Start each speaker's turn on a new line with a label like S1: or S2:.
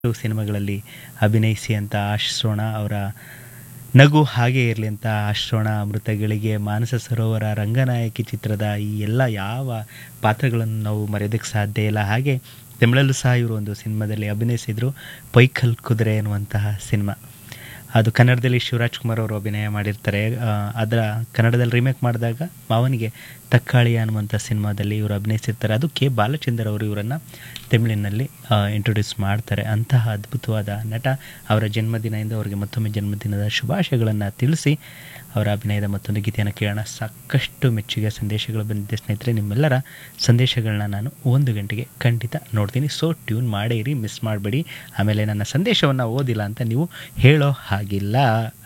S1: ಸಿನಿಮಾಗಳಲ್ಲಿ ಅಭಿನಯಿಸಿ ಅಂತ ಆಶಿಸೋಣ ಅವರ ನಗು ಹಾಗೆ ಇರಲಿ ಅಂತ ಆಶಿಸೋಣ ಅಮೃತಗಳಿಗೆ ಮಾನಸ ಸರೋವರ ರಂಗನಾಯಕಿ ಚಿತ್ರದ ಈ ಎಲ್ಲ ಯಾವ ಪಾತ್ರಗಳನ್ನು ನಾವು ಮರೆಯೋದಕ್ಕೆ ಸಾಧ್ಯ ಇಲ್ಲ ಹಾಗೆ ತಮಿಳಲ್ಲೂ ಸಹ ಇವರು ಒಂದು ಸಿನಿಮಾದಲ್ಲಿ ಅಭಿನಯಿಸಿದರು ಪೈಕಲ್ ಕುದುರೆ ಅನ್ನುವಂತಹ ಸಿನಿಮಾ ಅದು ಕನ್ನಡದಲ್ಲಿ ಶಿವರಾಜ್ ಕುಮಾರ್ ಅವರು ಅಭಿನಯ ಮಾಡಿರ್ತಾರೆ ಆ, ಅದರ ಕನ್ನಡದಲ್ಲಿ ರೀಮೇಕ್ ಮಾಡಿದಾಗ ಮಾವನಿಗೆ ತಕ್ಕಾಳಿ ಅನ್ನುವಂಥ ಸಿನಿಮಾದಲ್ಲಿ ಇವರು ಅಭಿನಯಿಸಿರ್ತಾರೆ ಅದು ಕೆ ಬಾಲಚಂದರ್ ಅವರು ಇವರನ್ನು ತಮಿಳಿನಲ್ಲಿ ಇಂಟ್ರೊಡ್ಯೂಸ್ ಮಾಡ್ತಾರೆ ಅಂತಹ ಅದ್ಭುತವಾದ ನಟ ಅವರ ಜನ್ಮದಿನದಿಂದ ಅವರಿಗೆ ಮತ್ತೊಮ್ಮೆ ಜನ್ಮದಿನದ ಶುಭಾಶಯಗಳನ್ನು ತಿಳಿಸಿ ಅವರ ಅಭಿನಯದ ಮತ್ತೊಂದು ಗೀತೆಯನ್ನು ಕೇಳೋಣ ಸಾಕಷ್ಟು ಮೆಚ್ಚುಗೆ ಸಂದೇಶಗಳು ಬಂದಿದೆ ಸ್ನೇಹಿತರೆ ನಿಮ್ಮೆಲ್ಲರ ಸಂದೇಶಗಳನ್ನ ನಾನು ಒಂದು ಗಂಟೆಗೆ ಖಂಡಿತ ನೋಡ್ತೀನಿ ಸೊ ಟ್ಯೂನ್ ಮಾಡೇ ಇರಿ ಮಿಸ್ ಮಾಡಬೇಡಿ ಆಮೇಲೆ ನನ್ನ ಸಂದೇಶವನ್ನು ಓದಿಲ್ಲ ಅಂತ ನೀವು ಹೇಳೋ ಹಾಗಿಲ್ಲ